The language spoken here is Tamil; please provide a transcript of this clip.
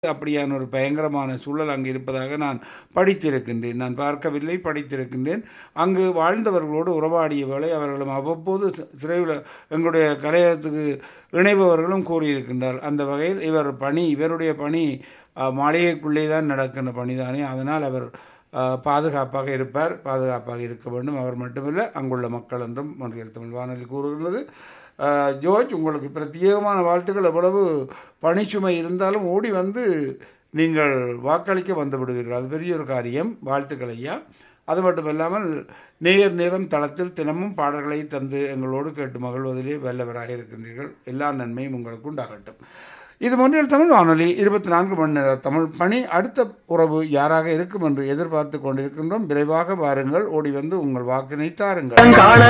அப்படியான ஒரு பயங்கரமான சூழல் அங்கு இருப்பதாக நான் படித்திருக்கின்றேன் நான் பார்க்கவில்லை படித்திருக்கின்றேன் அங்கு வாழ்ந்தவர்களோடு உறவாடிய வேளை அவர்களும் அவ்வப்போது சி- சிறையில் எங்களுடைய கலையகத்துக்கு இணைபவர்களும் கூறியிருக்கின்றார் அந்த வகையில் இவர் பணி இவருடைய பணி அஹ், மாளிகைக்குள்ளே தான் நடக்கின்ற பணிதானே அதனால் அவர் அஹ், பாதுகாப்பாக இருப்பார் பாதுகாப்பாக இருக்க வேண்டும் அவர் மட்டுமில்லை அங்குள்ள மக்கள் என்றும் மொழிகள் தமிழ் வானொலி கூறுகிறது அஹ், ஜோர்ஜ் உங்களுக்கு பிரத்யேகமான வாழ்த்துக்கள் எவ்வளவு பணிச்சுமை இருந்தாலும் ஓடி வந்து நீங்கள் வாக்களிக்க வந்து விடுவீர்கள் அது பெரிய ஒரு காரியம் வாழ்த்துக்கள் ஐயா அது மட்டுமல்லாமல் நேர் நேரம் தளத்தில் தினமும் பாடல்களை தந்து எங்களோடு கேட்டு மகிழ்வதிலே வல்லவராக இருக்கின்றீர்கள் எல்லா நன்மையும் உங்களுக்கு உண்டாகட்டும் இது மொழியில் தமிழ் வானொலி இருபத்தி நான்கு மணி நேர தமிழ் பணி அடுத்த உறவு யாராக இருக்கும் என்று எதிர்பார்த்து கொண்டிருக்கின்றோம் விரைவாக வாருங்கள் ஓடி வந்து உங்கள் வாக்கினை தாருங்கள் காண